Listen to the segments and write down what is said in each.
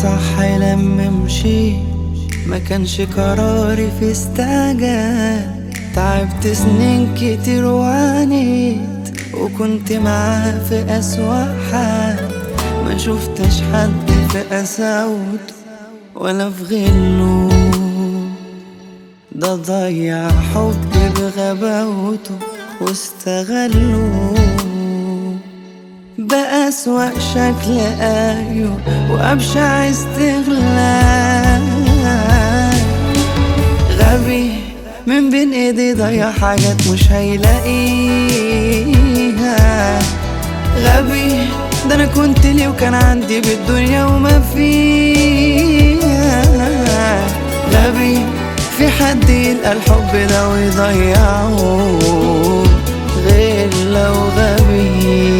صح لما مشيت ما كانش قراري في استعجال تعبت سنين كتير وعانيت وكنت معاه في أسوأ حال ما شفتش حد في قساوته ولا في غله ده ضيع حبي بغباوته واستغله بأسوأ شكل أيوه وأبشع استغلال غبي من بين ايدي ضيع حاجات مش هيلاقيها غبي ده انا كنت ليه وكان عندي بالدنيا وما فيها غبي في حد يلقى الحب ده ويضيعه غير لو غبي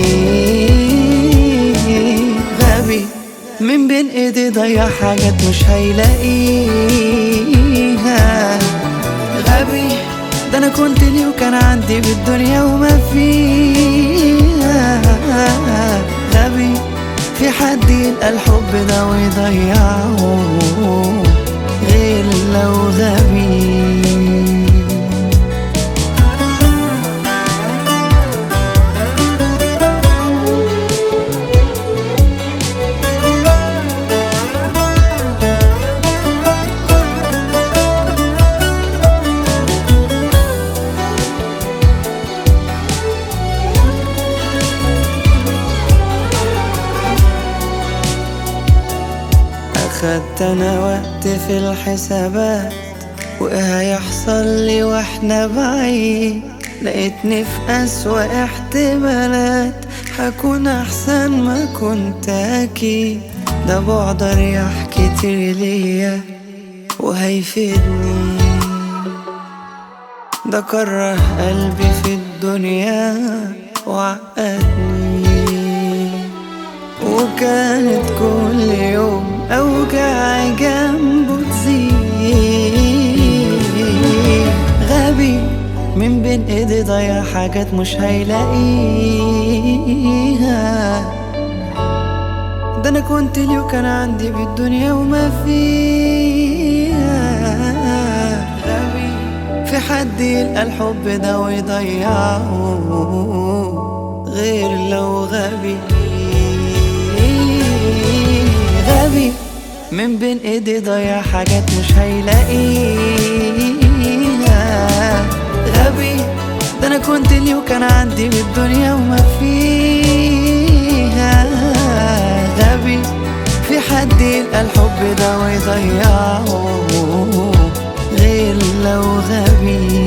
غبي من بين ايدي ضيع حاجات مش هيلاقيها غبي ده انا كنت ليه وكان عندي بالدنيا وما فيها غبي في حد يلقى الحب ده ويضيعه غير لو غبي أخدت أنا وقت في الحسابات وإيه هيحصل لي وإحنا بعيد لقيتني في أسوأ احتمالات هكون أحسن ما كنت أكيد ده بعد رياح كتير ليا وهيفيدني ده كره قلبي في الدنيا وعقدني وكانت كل يوم أوجع جنبه تزيد غبي من بين ايدي ضيع حاجات مش هيلاقيها ده انا كنت ليه وكان عندي بالدنيا وما فيها غبي في حد يلقى الحب ده ويضيعه غير لو غبي غبي من بين ايدي ضيع حاجات مش هيلاقيها غبي ده انا كنت ليه وكان عندي بالدنيا وما فيها غبي في حد يلقى الحب ده ويضيعه غير لو غبي